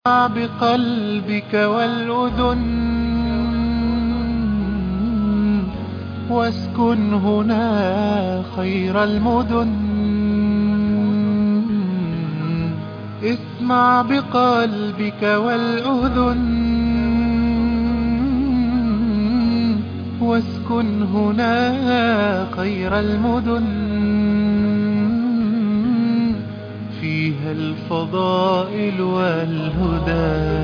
بقلبك والأذن واسكن هنا خير المدن اسمع بقلبك والأذن واسكن هنا خير المدن فيها الفضائل والهدى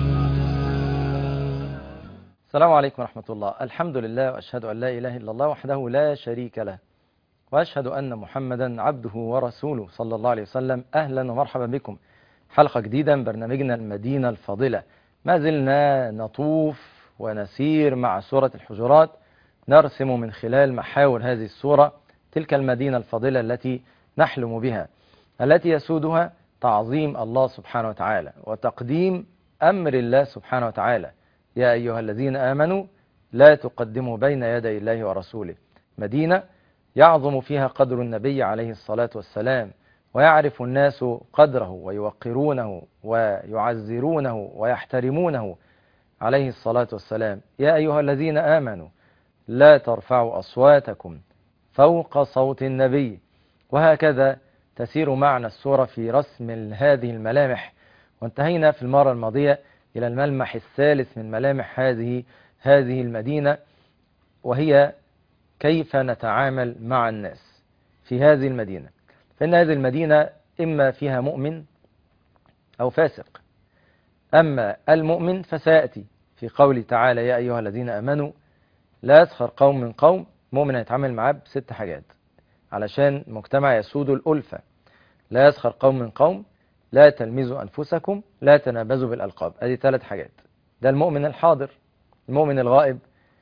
السلام عليكم ورحمة الله الحمد لله وأشهد أن لا إله إلا الله وحده لا شريك له وأشهد أن محمدا عبده ورسوله صلى الله عليه وسلم أهلا ومرحبا بكم حلقة جديدة من برنامجنا المدينة الفاضلة ما زلنا نطوف ونسير مع سورة الحجرات نرسم من خلال محاور هذه السورة تلك المدينة الفاضلة التي نحلم بها التي يسودها تعظيم الله سبحانه وتعالى وتقديم أمر الله سبحانه وتعالى يا أيها الذين آمنوا لا تقدموا بين يدي الله ورسوله مدينة يعظم فيها قدر النبي عليه الصلاة والسلام ويعرف الناس قدره ويوقرونه ويعزرونه ويحترمونه عليه الصلاة والسلام يا أيها الذين آمنوا لا ترفعوا أصواتكم فوق صوت النبي وهكذا تسير معنا السورة في رسم هذه الملامح وانتهينا في المرة الماضية إلى الملمح الثالث من ملامح هذه هذه المدينة وهي كيف نتعامل مع الناس في هذه المدينة فإن هذه المدينة إما فيها مؤمن أو فاسق أما المؤمن فسيأتي في قوله تعالى يا أيها الذين أمنوا لا يسخر قوم من قوم مؤمن هيتعامل معاه بست حاجات علشان مجتمع يسود الألفة لا يسخر قوم من قوم لا تلمزوا أنفسكم لا تنابزوا بالألقاب هذه ثلاث حاجات ده المؤمن الحاضر المؤمن الغائب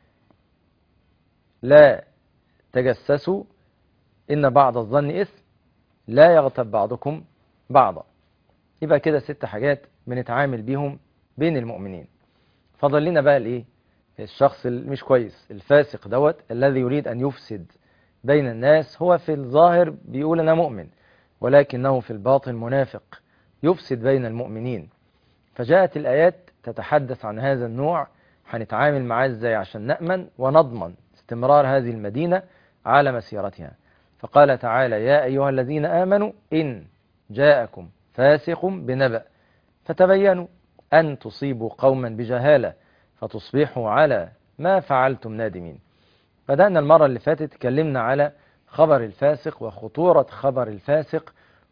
لا تجسسوا إن بعض الظن إثم لا يغتب بعضكم بعضا يبقى كده ست حاجات بنتعامل بيهم بين المؤمنين فضل لنا بقى الايه الشخص المش كويس الفاسق دوت الذي يريد أن يفسد بين الناس هو في الظاهر بيقول أنا مؤمن ولكنه في الباطن منافق يفسد بين المؤمنين فجاءت الآيات تتحدث عن هذا النوع هنتعامل معاه ازاي عشان نأمن ونضمن استمرار هذه المدينة على مسيرتها فقال تعالى يا أيها الذين آمنوا إن جاءكم فاسق بنبأ فتبينوا أن تصيبوا قوما بجهالة فتصبحوا على ما فعلتم نادمين بدأنا المرة اللي فاتت اتكلمنا على خبر الفاسق وخطورة خبر الفاسق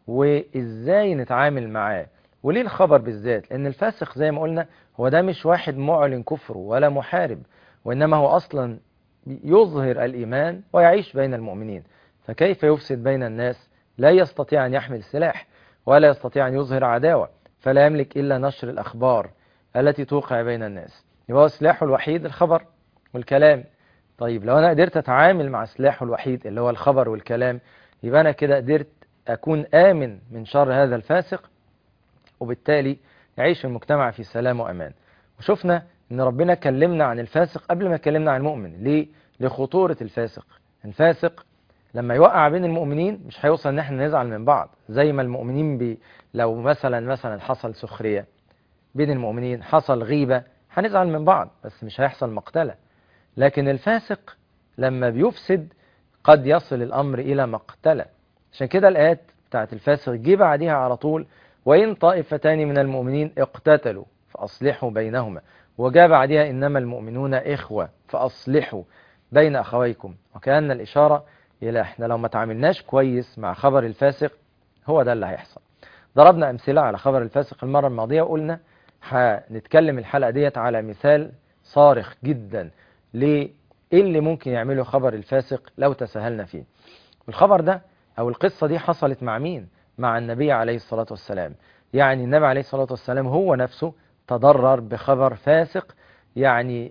وإزاي نتعامل معاه وليه الخبر بالذات لأن الفاسق زي ما قلنا هو ده مش واحد معلن كفره ولا محارب وإنما هو أصلا يظهر الإيمان ويعيش بين المؤمنين فكيف يفسد بين الناس لا يستطيع أن يحمل سلاح ولا يستطيع أن يظهر عداوة فلا يملك إلا نشر الأخبار التي توقع بين الناس يبقى سلاحه الوحيد الخبر والكلام طيب لو أنا قدرت أتعامل مع سلاحه الوحيد اللي هو الخبر والكلام يبقى أنا كده قدرت أكون آمن من شر هذا الفاسق وبالتالي يعيش المجتمع في سلام وأمان وشفنا أن ربنا كلمنا عن الفاسق قبل ما كلمنا عن المؤمن ليه؟ لخطورة الفاسق الفاسق لما يوقع بين المؤمنين مش هيوصل ان احنا نزعل من بعض زي ما المؤمنين بي لو مثلا مثلا حصل سخرية بين المؤمنين حصل غيبة هنزعل من بعض بس مش هيحصل مقتلة لكن الفاسق لما بيفسد قد يصل الأمر إلى مقتلة عشان كده الآيات بتاعت الفاسق جه بعديها على طول وإن طائفتان من المؤمنين اقتتلوا فأصلحوا بينهما وجاء بعدها إنما المؤمنون إخوة فأصلحوا بين أخويكم وكأن الإشارة إلى إحنا لو ما تعاملناش كويس مع خبر الفاسق هو ده اللي هيحصل ضربنا أمثلة على خبر الفاسق المرة الماضية وقلنا هنتكلم الحلقة ديت على مثال صارخ جدا لإيه اللي ممكن يعمله خبر الفاسق لو تساهلنا فيه الخبر ده أو القصة دي حصلت مع مين؟ مع النبي عليه الصلاة والسلام يعني النبي عليه الصلاة والسلام هو نفسه تضرر بخبر فاسق يعني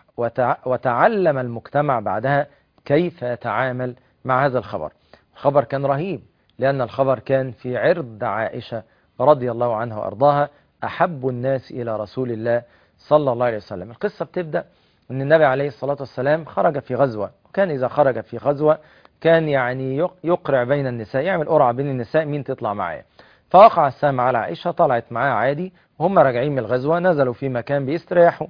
وتعلم المجتمع بعدها كيف يتعامل مع هذا الخبر الخبر كان رهيب لأن الخبر كان في عرض عائشة رضي الله عنها وأرضاها أحب الناس إلى رسول الله صلى الله عليه وسلم القصة بتبدأ أن النبي عليه الصلاة والسلام خرج في غزوة وكان إذا خرج في غزوة كان يعني يقرع بين النساء يعمل قرعة بين النساء مين تطلع معاه فوقع السهم على عائشة طلعت معاه عادي وهم راجعين من الغزوة نزلوا في مكان بيستريحوا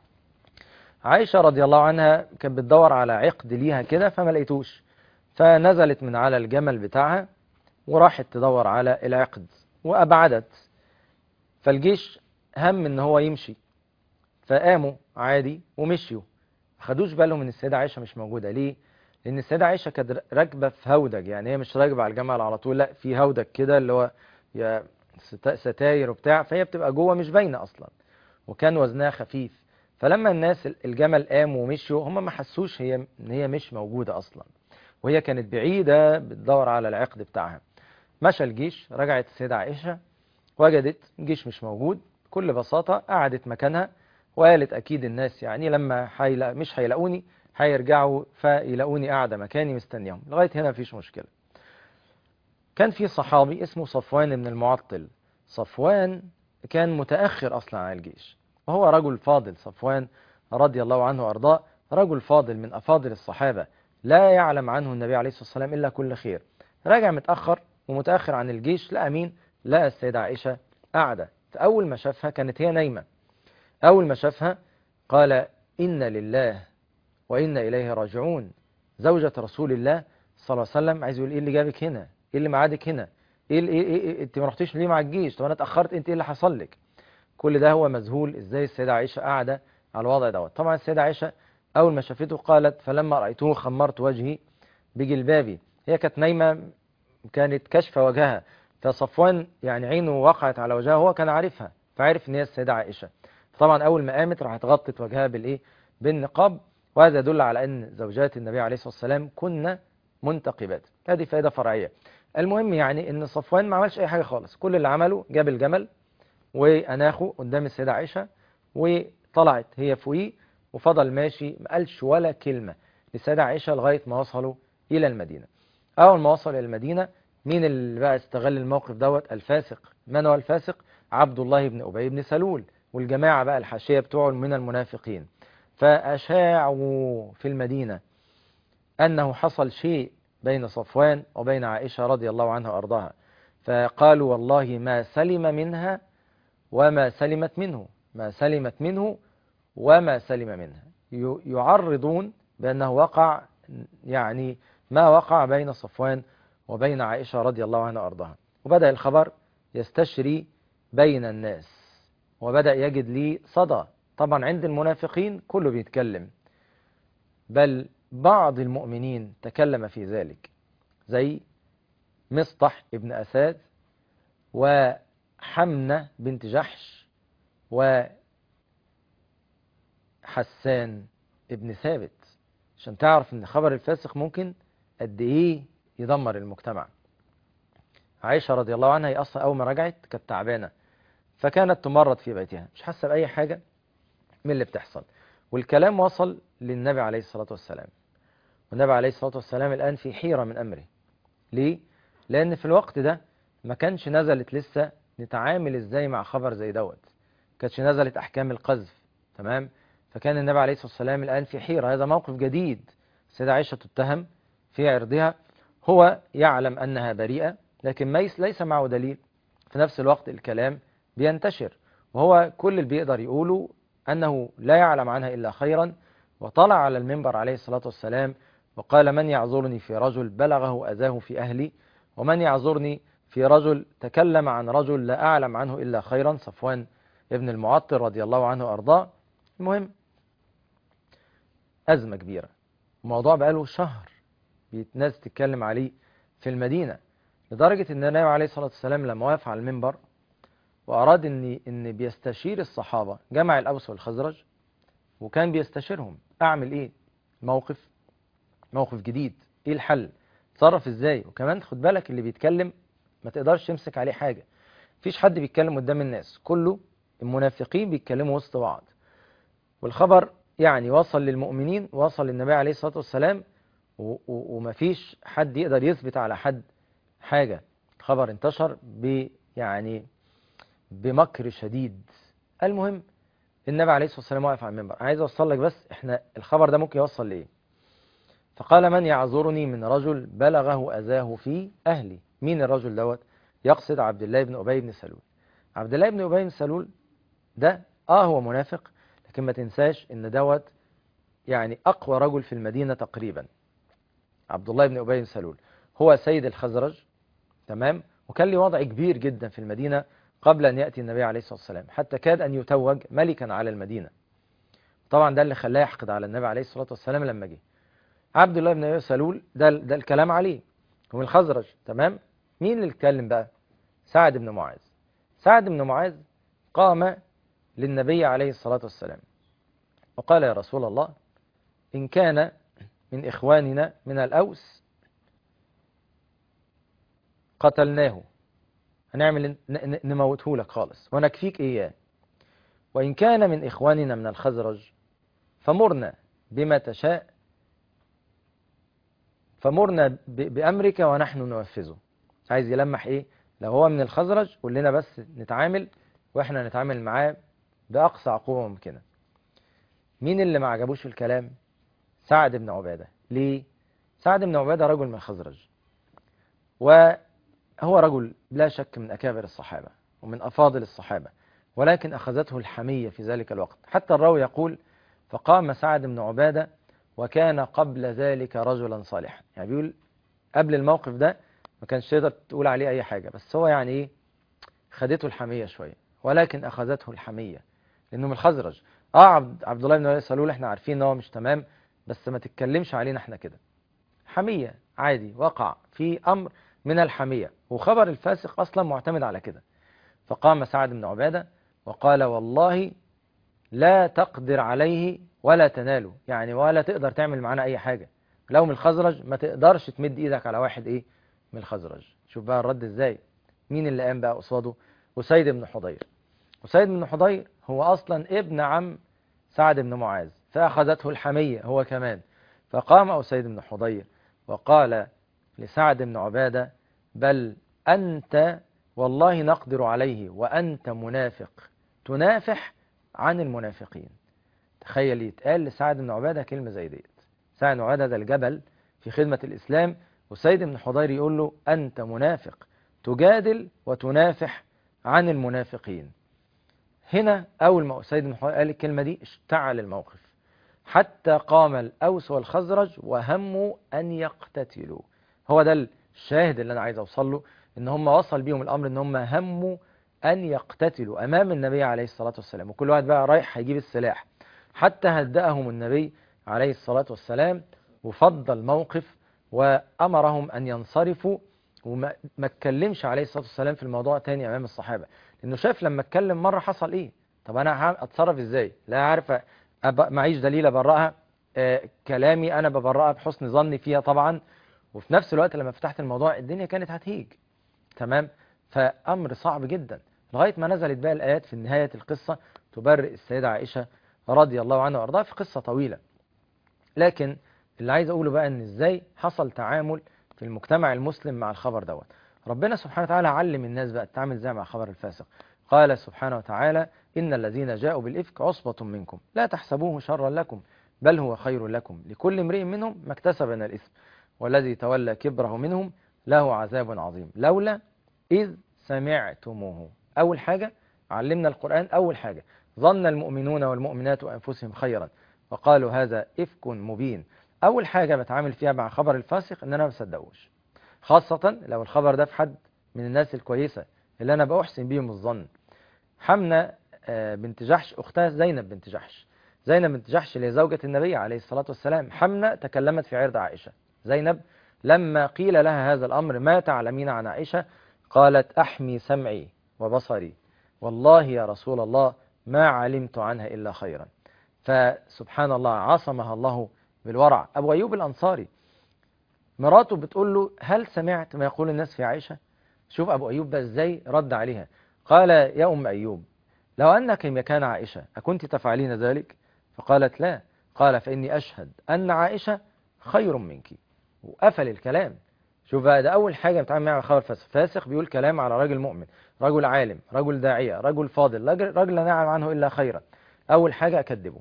عائشة رضي الله عنها كانت بتدور على عقد ليها كده فما لقيتوش فنزلت من على الجمل بتاعها وراحت تدور على العقد وأبعدت فالجيش هم ان هو يمشي فقاموا عادي ومشيوا خدوش بالهم ان السيدة عائشة مش موجودة ليه؟ لان السيدة عائشة كانت راكبة في هودج يعني هي مش راكبة على الجمل على طول لا في هودج كده اللي هو يا ست- ستاير وبتاع فهي بتبقى جوه مش باينة اصلا وكان وزنها خفيف فلما الناس الجمل قاموا ومشوا هم ما حسوش هي ان هي مش موجودة اصلا وهي كانت بعيدة بتدور على العقد بتاعها مشى الجيش رجعت السيدة عائشة وجدت الجيش مش موجود بكل بساطة قعدت مكانها وقالت أكيد الناس يعني لما حيلا مش هيلاقوني هيرجعوا فيلاقوني قاعدة مكاني مستنيهم لغاية هنا مفيش مشكلة كان في صحابي اسمه صفوان بن المعطل صفوان كان متأخر أصلا عن الجيش وهو رجل فاضل صفوان رضي الله عنه وأرضاه رجل فاضل من أفاضل الصحابة لا يعلم عنه النبي عليه الصلاة والسلام إلا كل خير راجع متأخر ومتأخر عن الجيش لقى مين لقى السيدة عائشة قاعدة فأول ما شافها كانت هي نايمة أول ما شافها قال إن لله وإنا إليه راجعون زوجة رسول الله صلى الله عليه وسلم عايز يقول إيه اللي جابك هنا إيه اللي معادك هنا إيه, اللي إيه, إيه, إيه أنت ما رحتيش ليه مع الجيش طب أنا اتأخرت أنت إيه اللي حصل لك كل ده هو مذهول إزاي السيدة عائشة قاعدة على الوضع دوت طبعا السيدة عائشة أول ما شافته قالت فلما رأيته خمرت وجهي بجلبابي هي كانت نايمة كانت كشفة وجهها فصفوان يعني عينه وقعت على وجهها هو كان عارفها فعرف ان هي السيدة عائشة طبعا اول ما قامت راحت غطت وجهها بالايه بالنقاب وهذا يدل على ان زوجات النبي عليه الصلاة والسلام كن منتقبات هذه فائدة فرعية المهم يعني ان صفوان ما عملش اي حاجة خالص كل اللي عمله جاب الجمل واناخه قدام السيدة عائشة وطلعت هي فوقيه وفضل ماشي ما قالش ولا كلمة للسيدة عائشة لغاية ما وصلوا الى المدينة اول ما وصل الى المدينة مين اللي بقى استغل الموقف دوت الفاسق من هو الفاسق عبد الله بن أبي بن سلول والجماعة بقى الحاشية بتوعه من المنافقين فأشاعوا في المدينة أنه حصل شيء بين صفوان وبين عائشة رضي الله عنها وأرضاها فقالوا والله ما سلم منها وما سلمت منه ما سلمت منه وما سلم منها يعرضون بأنه وقع يعني ما وقع بين صفوان وبين عائشة رضي الله عنها وأرضاها وبدأ الخبر يستشري بين الناس وبدأ يجد لي صدى طبعا عند المنافقين كله بيتكلم بل بعض المؤمنين تكلم في ذلك زي مصطح ابن أساد وحمنة بنت جحش وحسان ابن ثابت عشان تعرف ان خبر الفاسق ممكن قد ايه يدمر المجتمع عائشة رضي الله عنها هي أصلا أول ما رجعت كانت تعبانة فكانت تمرض في بيتها مش حاسة بأي حاجة من اللي بتحصل والكلام وصل للنبي عليه الصلاة والسلام والنبي عليه الصلاة والسلام الآن في حيرة من أمره ليه؟ لأن في الوقت ده ما كانش نزلت لسه نتعامل ازاي مع خبر زي دوت كانتش نزلت أحكام القذف تمام فكان النبي عليه الصلاة والسلام الآن في حيرة هذا موقف جديد السيدة عائشة تتهم في عرضها هو يعلم أنها بريئة لكن ليس معه دليل في نفس الوقت الكلام بينتشر وهو كل اللي بيقدر يقوله أنه لا يعلم عنها إلا خيرا وطلع على المنبر عليه الصلاة والسلام وقال من يعذرني في رجل بلغه أذاه في أهلي ومن يعذرني في رجل تكلم عن رجل لا أعلم عنه إلا خيرا صفوان ابن المعطر رضي الله عنه وأرضاه المهم أزمة كبيرة الموضوع بقاله شهر ناس تتكلم عليه في المدينة لدرجة ان النبي عليه الصلاة والسلام لما وقف على المنبر وأراد ان ان بيستشير الصحابة جمع الأوس والخزرج وكان بيستشيرهم أعمل إيه موقف موقف جديد إيه الحل تصرف إزاي وكمان خد بالك اللي بيتكلم ما تقدرش تمسك عليه حاجة مفيش حد بيتكلم قدام الناس كله المنافقين بيتكلموا وسط بعض والخبر يعني وصل للمؤمنين وصل للنبي عليه الصلاة والسلام ومفيش حد يقدر يثبت على حد حاجة خبر انتشر ب يعني بمكر شديد المهم النبي عليه الصلاة والسلام واقف على المنبر عايز اوصل لك بس احنا الخبر ده ممكن يوصل لايه فقال من يعذرني من رجل بلغه أذاه في أهلي مين الرجل دوت يقصد عبد الله بن أبي بن سلول عبد الله بن أبي بن سلول ده آه هو منافق لكن ما تنساش إن دوت يعني أقوى رجل في المدينة تقريبا عبد الله بن أبي بن سلول هو سيد الخزرج تمام وكان له وضع كبير جدا في المدينة قبل أن يأتي النبي عليه الصلاة والسلام حتى كاد أن يتوج ملكا على المدينة طبعا ده اللي خلاه يحقد على النبي عليه الصلاة والسلام لما جه عبد الله بن أبي سلول ده, ده الكلام عليه هو من الخزرج تمام مين اللي اتكلم بقى سعد بن معاذ سعد بن معاذ قام للنبي عليه الصلاة والسلام وقال يا رسول الله إن كان من إخواننا من الأوس قتلناه هنعمل نموته لك خالص ونكفيك إياه وإن كان من إخواننا من الخزرج فمرنا بما تشاء فمرنا بأمرك ونحن ننفذه عايز يلمح إيه لو هو من الخزرج قول لنا بس نتعامل وإحنا نتعامل معاه بأقصى عقوبة ممكنة مين اللي ما عجبوش الكلام سعد بن عبادة ليه سعد بن عبادة رجل من الخزرج وهو رجل لا شك من أكابر الصحابة ومن أفاضل الصحابة ولكن أخذته الحمية في ذلك الوقت حتى الراوي يقول فقام سعد بن عبادة وكان قبل ذلك رجلا صالحا يعني بيقول قبل الموقف ده ما كانش تقدر تقول عليه أي حاجة بس هو يعني إيه خدته الحمية شوية ولكن أخذته الحمية لأنه من الخزرج اه عبد, عبد الله بن ابي سلول احنا عارفين ان هو مش تمام بس ما تتكلمش علينا احنا كده حمية عادي وقع في امر من الحمية وخبر الفاسق اصلا معتمد على كده فقام سعد بن عبادة وقال والله لا تقدر عليه ولا تناله يعني ولا تقدر تعمل معانا اي حاجة لو من الخزرج ما تقدرش تمد ايدك على واحد ايه من الخزرج شوف بقى الرد ازاي مين اللي قام بقى قصاده وسيد بن حضير وسيد بن حضير هو أصلا ابن عم سعد بن معاذ فأخذته الحمية هو كمان فقام أسيد بن حضير وقال لسعد بن عبادة بل أنت والله نقدر عليه وأنت منافق تنافح عن المنافقين تخيل يتقال لسعد بن عبادة كلمة زي ديت سعد بن عبادة ده الجبل في خدمة الإسلام وسيد بن حضير يقول له أنت منافق تجادل وتنافح عن المنافقين هنا أول ما أسيد بن حضير قال الكلمة دي اشتعل الموقف حتى قام الأوس والخزرج وهموا أن يقتتلوا هو ده الشاهد اللي أنا عايز أوصل له إن هم وصل بيهم الأمر إن هم هموا أن يقتتلوا أمام النبي عليه الصلاة والسلام وكل واحد بقى رايح هيجيب السلاح حتى هدأهم النبي عليه الصلاة والسلام وفضل الموقف وأمرهم أن ينصرفوا وما ما اتكلمش عليه الصلاة والسلام في الموضوع تاني أمام الصحابة لأنه شاف لما اتكلم مرة حصل إيه طب أنا أتصرف إزاي لا عارف أب... معيش دليل أبرأها آه كلامي أنا ببرأها بحسن ظني فيها طبعا وفي نفس الوقت لما فتحت الموضوع الدنيا كانت هتهيج تمام فأمر صعب جدا لغاية ما نزلت بقى الآيات في نهاية القصة تبرئ السيدة عائشة رضي الله عنها وأرضاها في قصة طويلة لكن اللي عايز أقوله بقى أن إزاي حصل تعامل في المجتمع المسلم مع الخبر دوت ربنا سبحانه وتعالى علم الناس بقى تتعامل ازاي مع خبر الفاسق قال سبحانه وتعالى إن الذين جاءوا بالإفك عصبة منكم لا تحسبوه شرا لكم بل هو خير لكم لكل امرئ منهم ما اكتسب من الإثم والذي تولى كبره منهم له عذاب عظيم لولا إذ سمعتموه أول حاجة علمنا القرآن أول حاجة ظن المؤمنون والمؤمنات أنفسهم خيرا وقالوا هذا إفك مبين أول حاجة بتعامل فيها مع خبر الفاسق إن أنا ما بصدقوش خاصة لو الخبر ده في حد من الناس الكويسة اللي أنا بأحسن بيهم الظن حمنة بنت جحش أختها زينب بنت جحش زينب بنت جحش اللي هي زوجة النبي عليه الصلاة والسلام حمنة تكلمت في عرض عائشة زينب لما قيل لها هذا الأمر ما تعلمين عن عائشة قالت أحمي سمعي وبصري والله يا رسول الله ما علمت عنها إلا خيرا فسبحان الله عصمها الله بالورع أبو أيوب الأنصاري مراته بتقول له هل سمعت ما يقول الناس في عائشة شوف أبو أيوب بقى إزاي رد عليها قال يا أم أيوب لو أنك مكان عائشة أكنت تفعلين ذلك فقالت لا قال فإني أشهد أن عائشة خير منك وقفل الكلام شوف بقى ده أول حاجة بتعامل معها خبر فاسق فاسق بيقول كلام على راجل مؤمن رجل عالم رجل داعية رجل فاضل رجل لا نعلم عنه إلا خيرا أول حاجة أكذبه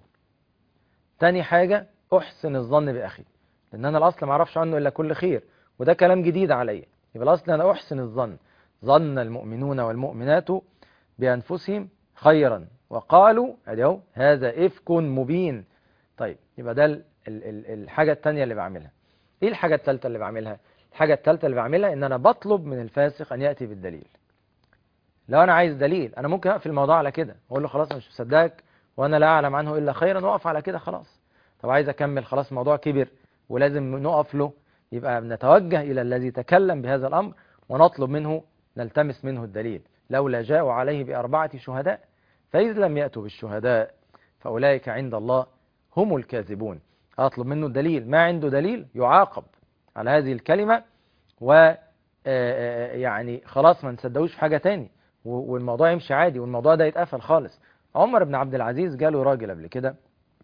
تاني حاجة أحسن الظن بأخي لأن أنا الأصل ما أعرفش عنه إلا كل خير وده كلام جديد عليا يبقى الأصل أنا أحسن الظن ظن المؤمنون والمؤمنات بأنفسهم خيرا وقالوا ادي اهو هذا إفك مبين طيب يبقى ده ال- ال- ال- الحاجة التانية اللي بعملها ايه الحاجة التالتة اللي بعملها الحاجة التالتة اللي بعملها ان انا بطلب من الفاسق ان يأتي بالدليل لو انا عايز دليل انا ممكن اقفل الموضوع على كده واقول له خلاص انا مش مصدقك وانا لا اعلم عنه الا خيرا واقف على كده خلاص طب عايز اكمل خلاص الموضوع كبر ولازم نقف له يبقى نتوجه الى الذي تكلم بهذا الامر ونطلب منه نلتمس منه الدليل لولا جاءوا عليه بأربعة شهداء فإذ لم يأتوا بالشهداء فأولئك عند الله هم الكاذبون أطلب منه الدليل ما عنده دليل يعاقب على هذه الكلمة و آه، آه، يعني خلاص ما نصدقوش في حاجة تاني و- والموضوع يمشي عادي والموضوع ده يتقفل خالص عمر بن عبد العزيز جاله راجل قبل كده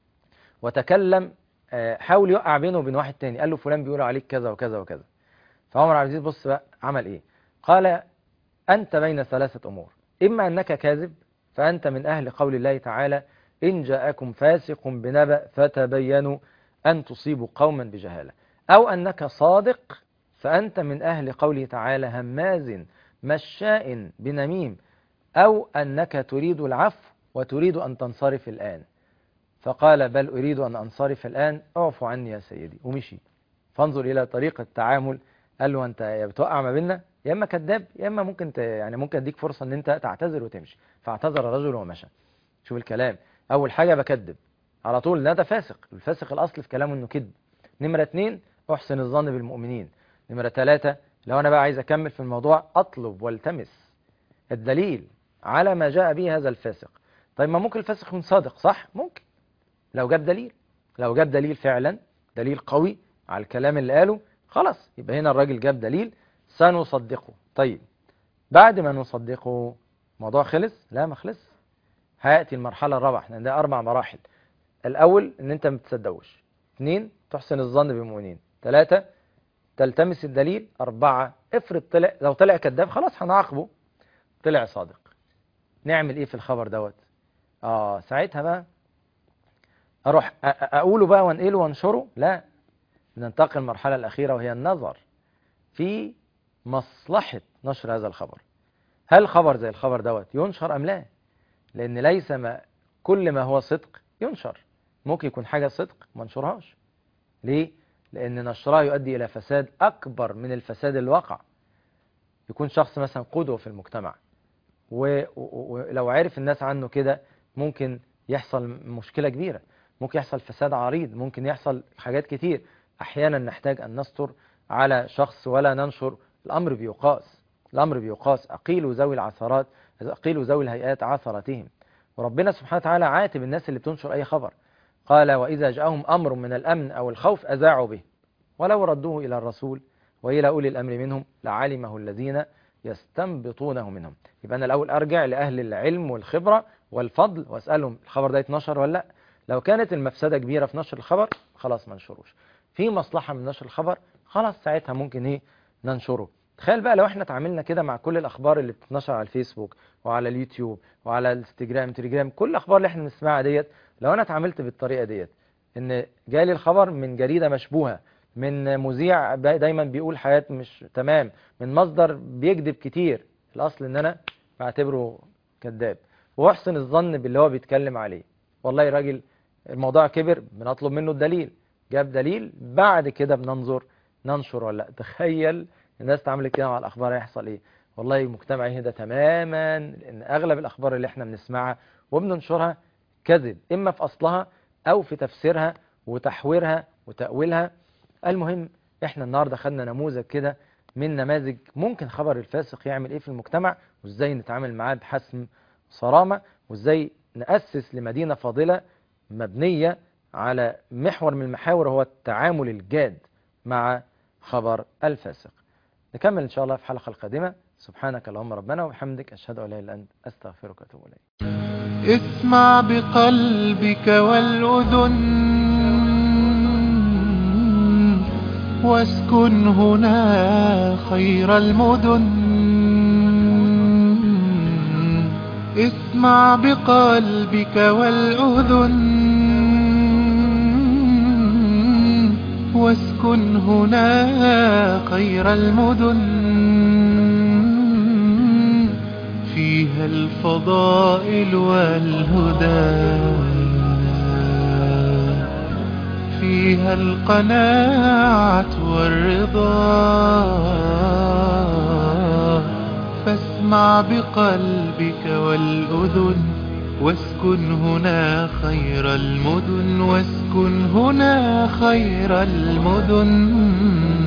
وتكلم آه، حاول يوقع بينه وبين واحد تاني قال له فلان بيقول عليك كذا وكذا وكذا فعمر عبد العزيز بص بقى عمل ايه قال أنت بين ثلاثة أمور إما أنك كاذب فأنت من أهل قول الله تعالى إن جاءكم فاسق بنبأ فتبينوا أن تصيبوا قوما بجهالة أو أنك صادق فأنت من أهل قوله تعالى هماز مشاء بنميم أو أنك تريد العفو وتريد أن تنصرف الآن فقال بل أريد أن أنصرف الآن اعفو عني يا سيدي ومشي فانظر إلى طريقة التعامل قال له أنت يا بتوقع ما بيننا يا إما كذاب يا إما ممكن ت... يعني ممكن أديك فرصة أن أنت تعتذر وتمشي فاعتذر الرجل ومشى شوف الكلام أول حاجة بكذب على طول لا ده فاسق الفاسق الأصل في كلامه إنه كذب نمرة اتنين أحسن الظن بالمؤمنين نمرة ثلاثة لو أنا بقى عايز أكمل في الموضوع أطلب والتمس الدليل على ما جاء به هذا الفاسق طيب ما ممكن الفاسق يكون صادق صح ممكن لو جاب دليل لو جاب دليل فعلا دليل قوي على الكلام اللي قاله خلاص يبقى هنا الراجل جاب دليل سنصدقه طيب بعد ما نصدقه موضوع خلص لا ما خلص هيأتي المرحلة الرابعة احنا ده أربع مراحل الأول إن أنت ما تصدقوش اثنين تحسن الظن بالمؤمنين ثلاثة تلتمس الدليل أربعة افرض طلع لو طلع كذاب خلاص هنعاقبه طلع صادق نعمل إيه في الخبر دوت آه ساعتها بقى أروح أ- أ- أقوله بقى وانقله وانشره لا ننتقل المرحلة الأخيرة وهي النظر في مصلحة نشر هذا الخبر هل خبر زي الخبر دوت ينشر أم لا لأن ليس ما كل ما هو صدق ينشر ممكن يكون حاجة صدق ما نشرهاش ليه؟ لأن نشرها يؤدي إلى فساد أكبر من الفساد اللي وقع يكون شخص مثلا قدوة في المجتمع و- و- ولو عرف الناس عنه كده ممكن يحصل مشكلة كبيرة ممكن يحصل فساد عريض ممكن يحصل حاجات كتير أحيانا نحتاج أن نستر على شخص ولا ننشر الأمر بيقاس الأمر بيقاس أقيلوا ذوي العثرات أقيلوا ذوي الهيئات عثرتهم وربنا سبحانه وتعالى عاتب الناس اللي بتنشر أي خبر قال وإذا جاءهم أمر من الأمن أو الخوف أذاعوا به ولو ردوه إلى الرسول وإلى أولي الأمر منهم لعلمه الذين يستنبطونه منهم يبقى أنا الأول أرجع لأهل العلم والخبرة والفضل وأسألهم الخبر ده يتنشر ولا لا لو كانت المفسدة كبيرة في نشر الخبر خلاص ما ننشروش في مصلحة من نشر الخبر خلاص ساعتها ممكن ايه ننشره تخيل بقى لو احنا اتعاملنا كده مع كل الاخبار اللي بتتنشر على الفيسبوك وعلى اليوتيوب وعلى الانستجرام تليجرام كل الاخبار اللي احنا بنسمعها ديت لو انا اتعاملت بالطريقه ديت ان جالي الخبر من جريده مشبوهه من مذيع با- دايما بيقول حاجات مش تمام من مصدر بيكذب كتير الاصل ان انا بعتبره كذاب واحسن الظن باللي هو بيتكلم عليه والله راجل الموضوع كبر بنطلب منه الدليل جاب دليل بعد كده بننظر ننشر ولا لا تخيل الناس تعمل كده مع الاخبار هيحصل ايه والله المجتمع يهدى تماما لان اغلب الاخبار اللي احنا بنسمعها وبننشرها كذب اما في اصلها او في تفسيرها وتحويرها وتاويلها المهم احنا النهارده خدنا نموذج كده من نماذج ممكن خبر الفاسق يعمل ايه في المجتمع وازاي نتعامل معاه بحسم صرامه وازاي ناسس لمدينه فاضله مبنيه على محور من المحاور هو التعامل الجاد مع خبر الفاسق نكمل إن شاء الله في الحلقة القادمة سبحانك اللهم ربنا وبحمدك أشهد أن لا إله إلا أنت أستغفرك وأتوب إليك اسمع بقلبك والأذن واسكن هنا خير المدن اسمع بقلبك والأذن واسكن هنا خير المدن فيها الفضائل والهدى فيها القناعة والرضا فاسمع بقلبك والأذن واسكن هنا خير المدن واسكن هنا خير المدن